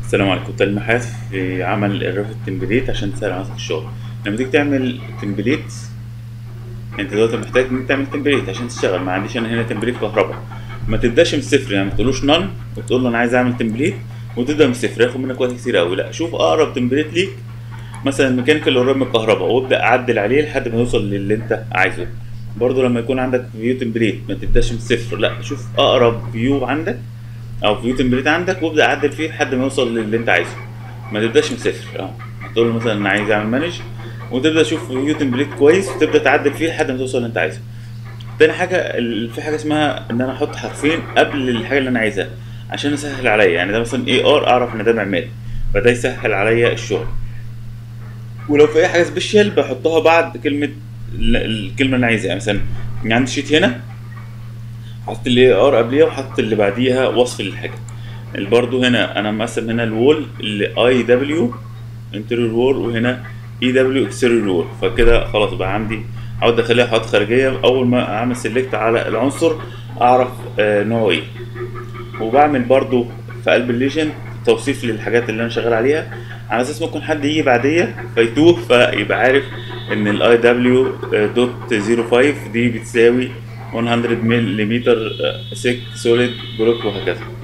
السلام عليكم تلميحات في عمل الريفت تمبليت عشان تسهل على نفسك الشغل لما تيجي تعمل تمبليت انت دلوقتي محتاج ان انت تعمل تمبليت عشان تشتغل ما عنديش انا هنا تمبليت كهرباء ما تبداش من الصفر يعني ما تقولوش نون وتقول له انا عايز اعمل تمبليت وتبدا من الصفر ياخد منك وقت كتير قوي لا شوف اقرب تمبليت ليك مثلا الميكانيكال اللي قريب من الكهرباء وابدا اعدل عليه لحد ما يوصل للي انت عايزه برضه لما يكون عندك فيو تمبليت ما تبداش من الصفر لا شوف اقرب فيو عندك او فيو تمبليت عندك وابدا عدل فيه لحد ما يوصل للي انت عايزه ما تبداش من صفر اه هتقول له مثلا انا عايز اعمل مانج وتبدا تشوف فيو تمبليت كويس وتبدا تعدل فيه لحد ما توصل اللي انت عايزه تاني حاجه ال- في حاجه اسمها ان انا احط حرفين قبل الحاجه اللي انا عايزها عشان يسهل عليا يعني ده مثلا اي ار اعرف ان ده معماري فده يسهل عليا الشغل ولو في اي حاجه سبيشال بحطها بعد كلمه ال- الكلمه اللي انا عايزها يعني مثلا عندي شيت هنا حطيت الاي ار قبليها وحطيت اللي بعديها وصف للحاجه اللي برضو هنا انا مقسم هنا الوول اللي اي دبليو انتريور وول وهنا اي دبليو اكستيريور وول فكده خلاص بقى عندي عاوز اخليها حاجات خارجيه اول ما اعمل سيلكت على العنصر اعرف آه نوعه ايه وبعمل برضو في قلب الليجند توصيف للحاجات اللي انا شغال عليها على اساس ممكن حد يجي بعديا فيتوه فيبقى عارف ان الاي دبليو دوت 05 دي بتساوي 100 ملم سيك سوليد بلوك وهكذا